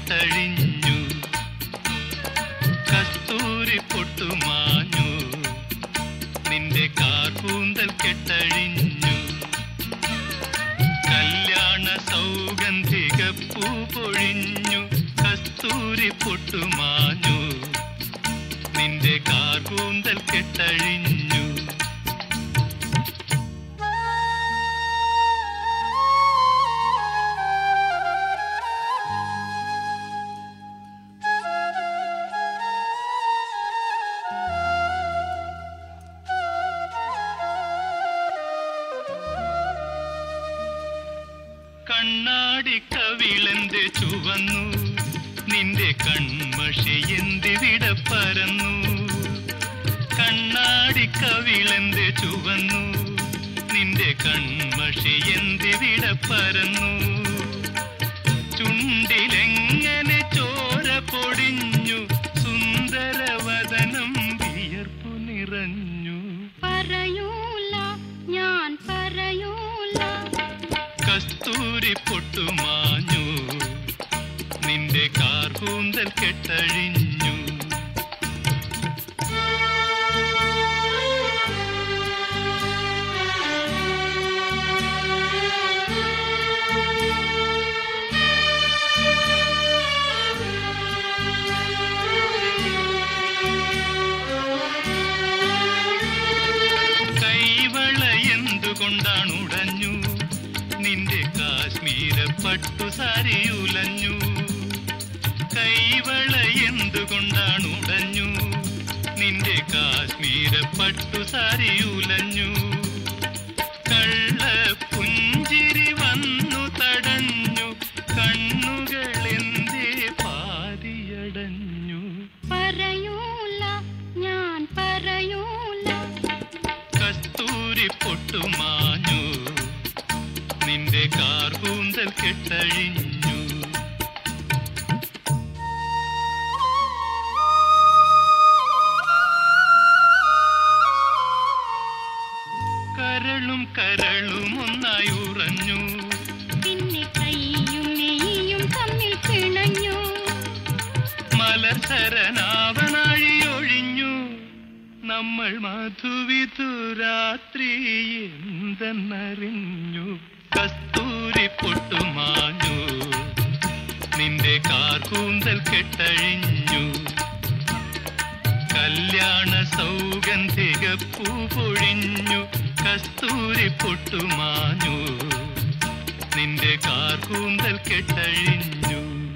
കെട്ടഴിഞ്ഞു കസ്തൂരി പൊട്ടുമാഞ്ഞു നിന്റെ കാർകൂന്തൽ കെട്ടഴിഞ്ഞു കല്യാണ സൗഗന്ധിക പൂ പൊഴിഞ്ഞു കസ്തൂരി പൊട്ടുമാഞ്ഞു നിന്റെ കാർകൂന്തൽ കെട്ടഴിഞ്ഞു കണ്ണാടി കവിളന്റെ ചുവന്നു നിന്റെ കൺമഷി എന്തിവിട പരന്നു കണ്ണാടി കവിളന്റെ ചുവന്നു നിന്റെ കൺമഷി എന്തിവിട പരന്നു ചുണ്ടിലെങ്ങനെ ചോര പൊടിഞ്ഞു സുന്ദരവദനം വിയർപ്പു നിറഞ്ഞു പറയൂല ഞാൻ പറയൂല കസ്തൂരി പൊട്ടുമാഞ്ഞു നിന്റെ കാർകൂന്തൽ കെട്ടഴിഞ്ഞു കൈവള എന്തുകൊണ്ടാണ് ഉടഞ്ഞു നിന്റെ കാശ്മീര പട്ടുസാരി ഉലഞ്ഞു കൈവള എന്തുകൊണ്ടാണ് ഉടഞ്ഞു നിന്റെ കാശ്മീര പട്ടുസാരി ഉലഞ്ഞു കള്ള പുഞ്ചിരി വന്നു തടഞ്ഞു കണ്ണുകൾ എന്തേ പാതിയടഞ്ഞു പറയൂല ഞാൻ പറയൂല കസ്തൂരി പൊട്ടുമാഞ്ഞു നിന്റെ കാർകൂന്തൽ കെട്ടഴിഞ്ഞു കരളും കരളും ഒന്നായി ഉറഞ്ഞു പിന്നെ കൈയും നെയ്യും തമ്മിൽ പിണഞ്ഞു മലർ ശരണാവനാഴി ഒഴിഞ്ഞു നമ്മൾ മധുവിധുരാത്രി എന്തെന്നറിഞ്ഞു കസ്തൂരി പൊട്ടുമാഞ്ഞു നിന്റെ കാർകൂന്തൽ കെട്ടഴിഞ്ഞു കല്യാണ സൗഗന്ധിക പൂ പൊഴിഞ്ഞു കസ്തൂരി പൊട്ടുമാഞ്ഞു നിന്റെ കാർകൂന്തൽ കെട്ടഴിഞ്ഞു